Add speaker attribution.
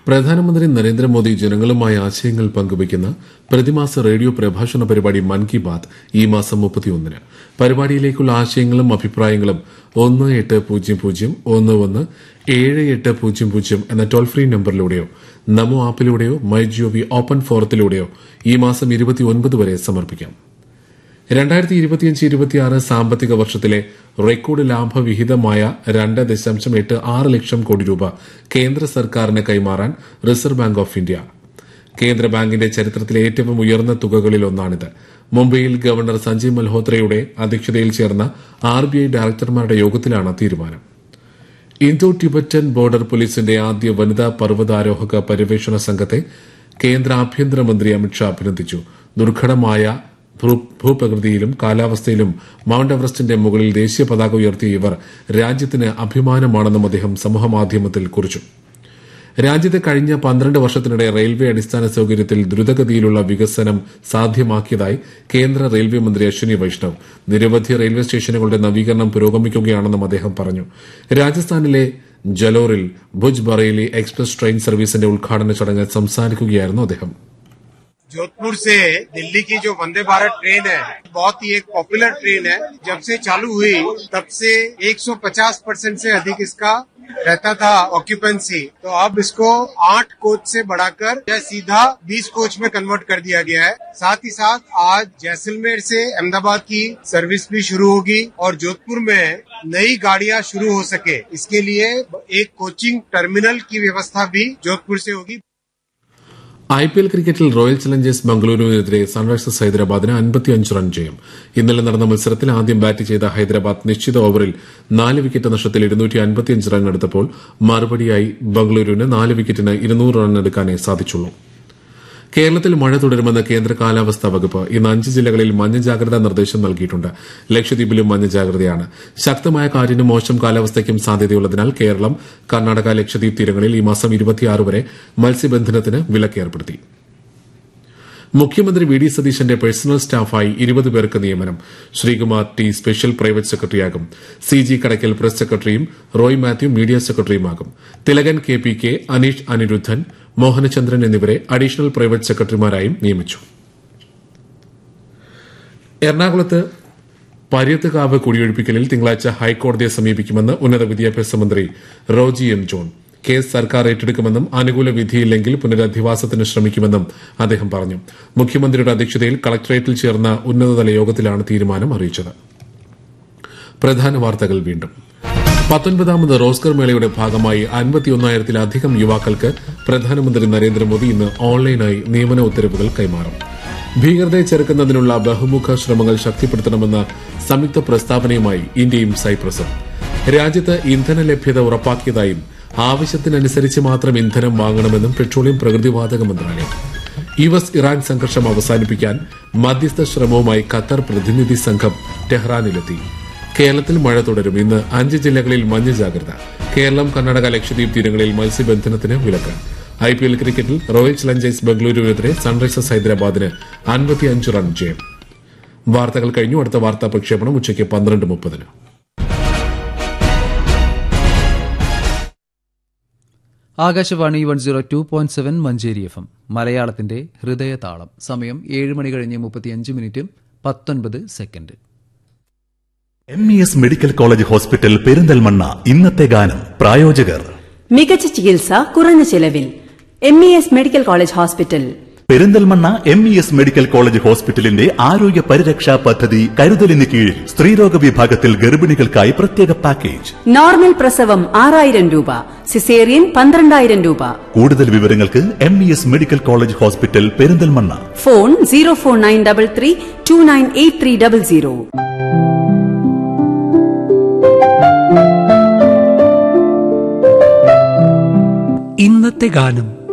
Speaker 1: പ്രധാനമന്ത്രി നരേന്ദ്രമോദി ജനങ്ങളുമായി ആശയങ്ങൾ പങ്കുവയ്ക്കുന്ന പ്രതിമാസ റേഡിയോ പ്രഭാഷണ പരിപാടി മൻ കി ബാത് ഈ മാസം മുപ്പത്തിയൊന്നിന് പരിപാടിയിലേക്കുള്ള ആശയങ്ങളും അഭിപ്രായങ്ങളും ഒന്ന് എട്ട് പൂജ്യം പൂജ്യം ഒന്ന് ഒന്ന് ഏഴ് എട്ട് പൂജ്യം പൂജ്യം എന്ന ടോൾ ഫ്രീ നമ്പറിലൂടെയോ നമോ ആപ്പിലൂടെയോ മൈ ജിഒവി ഓപ്പൺ ഫോറത്തിലൂടെയോ ഈ മാസം ഇരുപത്തിയൊൻപത് വരെ സമർപ്പിക്കാം രണ്ടായിരത്തി ഇരുപത്തിയഞ്ച് ഇരുപത്തിയാറ് സാമ്പത്തിക വർഷത്തിലെ റെക്കോർഡ് ലാഭവിഹിതമായ രണ്ട് ദശാംശം എട്ട് ആറ് ലക്ഷം കോടി രൂപ കേന്ദ്ര സർക്കാരിന് കൈമാറാൻ റിസർവ് ബാങ്ക് ഓഫ് ഇന്ത്യ കേന്ദ്ര ബാങ്കിന്റെ ചരിത്രത്തിലെ ഏറ്റവും ഉയർന്ന തുകകളിൽ ഒന്നാണിത് മുംബൈയിൽ ഗവർണർ സഞ്ജയ് മൽഹോത്രയുടെ അധ്യക്ഷതയിൽ ചേർന്ന ആർ ബി ഐ ഡയറക്ടർമാരുടെ യോഗത്തിലാണ് തീരുമാനം ഇന്തോ ടിബറ്റൻ ബോർഡർ പോലീസിന്റെ ആദ്യ വനിതാ പർവ്വതാരോഹക പര്യവേഷണ സംഘത്തെ കേന്ദ്ര ആഭ്യന്തരമന്ത്രി അമിത്ഷാ അഭിനന്ദിച്ചു ദുർഘടമായ ഭൂപ്രകൃതിയിലും കാലാവസ്ഥയിലും മൌണ്ട് എവറസ്റ്റിന്റെ മുകളിൽ ദേശീയ പതാക ഉയർത്തിയ ഇവർ രാജ്യത്തിന് അഭിമാനമാണെന്നും അദ്ദേഹം സമൂഹമാധ്യമത്തിൽ കുറിച്ചു രാജ്യത്തെ കഴിഞ്ഞ പന്ത്രണ്ട് വർഷത്തിനിടെ റെയിൽവേ അടിസ്ഥാന സൌകര്യത്തിൽ ദ്രുതഗതിയിലുള്ള വികസനം സാധ്യമാക്കിയതായി കേന്ദ്ര റെയിൽവേ മന്ത്രി അശ്വിനി വൈഷ്ണവ് നിരവധി റെയിൽവേ സ്റ്റേഷനുകളുടെ നവീകരണം പുരോഗമിക്കുകയാണെന്നും അദ്ദേഹം പറഞ്ഞു രാജസ്ഥാനിലെ ജലോറിൽ ഭുജ് ബറേലി എക്സ്പ്രസ് ട്രെയിൻ സർവീസിന്റെ ഉദ്ഘാടന ചടങ്ങിൽ സംസാരിക്കുകയായിരുന്നു അദ്ദേഹം
Speaker 2: जोधपुर से दिल्ली की जो वंदे भारत ट्रेन है बहुत ही एक पॉपुलर ट्रेन है जब से चालू हुई तब से 150 परसेंट से अधिक इसका रहता था ऑक्यूपेंसी तो अब इसको आठ कोच से बढ़ाकर या सीधा 20 कोच में कन्वर्ट कर दिया गया है साथ ही साथ आज जैसलमेर से अहमदाबाद की सर्विस भी शुरू होगी और जोधपुर में नई गाड़ियां शुरू हो सके इसके लिए एक कोचिंग टर्मिनल की व्यवस्था भी जोधपुर से होगी
Speaker 1: ഐ പി എൽ ക്രിക്കറ്റിൽ റോയൽ ചലഞ്ചേഴ്സ് ബംഗളൂരുവിനെതിരെ സൺറൈസേഴ്സ് ഹൈദരാബാദിന് അൻപത്തിയഞ്ച് റൺ ജയം ഇന്നലെ നടന്ന മത്സരത്തിൽ ആദ്യം ബാറ്റ് ചെയ്ത ഹൈദരാബാദ് നിശ്ചിത ഓവറിൽ നാല് വിക്കറ്റ് നഷ്ടത്തിൽ ഇരുന്നൂറ്റി അൻപത്തിയഞ്ച് റൺ എടുത്തപ്പോൾ മറുപടിയായി ബംഗളൂരുവിന് നാല് വിക്കറ്റിന് ഇരുന്നൂറ് റൺ എടുക്കാനേ സാധിച്ചുള്ളൂ കേരളത്തിൽ മഴ തുടരുമെന്ന് കേന്ദ്ര കാലാവസ്ഥാ വകുപ്പ് ഇന്ന് അഞ്ച് ജില്ലകളിൽ മഞ്ഞ ജാഗ്രതാ നിർദ്ദേശം നൽകിയിട്ടുണ്ട് ലക്ഷദ്വീപിലും മഞ്ഞ ജാഗ്രതയാണ് ശക്തമായ കാറ്റിനും മോശം കാലാവസ്ഥയ്ക്കും സാധ്യതയുള്ളതിനാൽ കേരളം കർണാടക ലക്ഷദ്വീപ് തീരങ്ങളിൽ ഈ മാസം ഇരുപത്തിയാറ് വരെ മത്സ്യബന്ധനത്തിന് വിലക്ക് ഏർപ്പെടുത്തി മുഖ്യമന്ത്രി വി ഡി സതീശന്റെ പേഴ്സണൽ സ്റ്റാഫായി ഇരുപത് പേർക്ക് നിയമനം ശ്രീകുമാർ ടി സ്പെഷ്യൽ പ്രൈവറ്റ് സെക്രട്ടറിയാകും സി ജി കടയ്ക്കൽ പ്രസ് സെക്രട്ടറിയും റോയ് മാത്യു മീഡിയ സെക്രട്ടറിയുമാകും Thilakan K P K Aneesh Aniruddhan Mohanachandran എന്നിവരെ അഡീഷണൽ പ്രൈവറ്റ് സെക്രട്ടറിമാരായും നിയമിച്ചു എറണാകുളത്ത് പര്യത്തുകാവ് കുടിയൊഴിപ്പിക്കലിൽ തിങ്കളാഴ്ച ഹൈക്കോടതിയെ സമീപിക്കുമെന്ന് ഉന്നത വിദ്യാഭ്യാസ മന്ത്രി റോജി എം ജോൺ കേസ് സർക്കാർ ഏറ്റെടുക്കുമെന്നും അനുകൂല വിധിയില്ലെങ്കിൽ പുനരധിവാസത്തിന് ശ്രമിക്കുമെന്നും അദ്ദേഹം പറഞ്ഞു മുഖ്യമന്ത്രിയുടെ അധ്യക്ഷതയിൽ കളക്ടറേറ്റിൽ ചേർന്ന ഉന്നതതല യോഗത്തിലാണ് തീരുമാനം അറിയിച്ചത് പ്രധാന വാർത്തകൾ വീണ്ടും പത്തൊൻപതാമത് റോസ്കർ മേളയുടെ ഭാഗമായി അൻപത്തിയൊന്നായിരത്തിലധികം യുവാക്കൾക്ക് പ്രധാനമന്ത്രി നരേന്ദ്രമോദി ഇന്ന് ഓൺലൈനായി നിയമന ഉത്തരവുകൾ കൈമാറും ഭീകരതയെ ചെറുക്കുന്നതിനുള്ള ബഹുമുഖ ശ്രമങ്ങൾ ശക്തിപ്പെടുത്തണമെന്ന സംയുക്ത പ്രസ്താവനയുമായി ഇന്ത്യയും സൈപ്രസും രാജ്യത്ത് ഇന്ധന ലഭ്യത ഉറപ്പാക്കിയതായും ആവശ്യത്തിനനുസരിച്ച് മാത്രം ഇന്ധനം വാങ്ങണമെന്നും പെട്രോളിയം പ്രകൃതിവാതക മന്ത്രാലയം യു എസ് ഇറാൻ സംഘർഷം അവസാനിപ്പിക്കാൻ മധ്യസ്ഥ ശ്രമവുമായി ഖത്തർ പ്രതിനിധി സംഘം ടെഹ്റാനിലെത്തി കേരളത്തിൽ മഴ തുടരും ഇന്ന് അഞ്ച് ജില്ലകളിൽ മഞ്ഞ ജാഗ്രത കേരളം കർണാടക ലക്ഷദ്വീപ് തീരങ്ങളിൽ മത്സ്യബന്ധനത്തിന് വിലക്ക് ഐ പി എൽ ക്രിക്കറ്റിൽ റോയൽ ചലഞ്ചേഴ്സ് ബംഗളൂരുവിനെതിരെ സൺറൈസേഴ്സ് ഹൈദരാബാദിന് അൻപത്തിയഞ്ച് റൺ ജയം വാർത്തകൾ കഴിഞ്ഞു അടുത്ത വാർത്താ പ്രക്ഷേപണം ഉച്ചയ്ക്ക് പന്ത്രണ്ട് മുപ്പതിന്
Speaker 3: Akashvani one zero two point seven Manjeri F M മലയാളത്തിന്റെ ഹൃദയതാളം സമയം ഏഴ് മണി കഴിഞ്ഞ് മുപ്പത്തിയഞ്ച് മിനിറ്റും പത്തൊൻപത് second
Speaker 4: M E S medical college hospital Perinthalmanna ഇന്നത്തെ ഗാനം പ്രായോജകർ
Speaker 5: മികച്ച ചികിത്സ കുറഞ്ഞ ചെലവിൽ M E S medical college hospital
Speaker 4: Perinthalmanna M E S medical college ഹോസ്പിറ്റലിന്റെ ആരോഗ്യ പരിരക്ഷാ പദ്ധതി കരുതലിന് കീഴിൽ സ്ത്രീരോഗ വിഭാഗത്തിൽ ഗർഭിണികൾക്കായി പ്രത്യേക പാക്കേജ്
Speaker 5: നോർമൽ പ്രസവം ആറായിരം രൂപ സിസേറിയൻ പന്ത്രണ്ടായിരം രൂപ
Speaker 4: കൂടുതൽ വിവരങ്ങൾക്ക് M E S medical college hospital Perinthalmanna
Speaker 5: phone zero four nine double three two nine eight three double zero
Speaker 6: ഇന്നത്തെ ഗാനം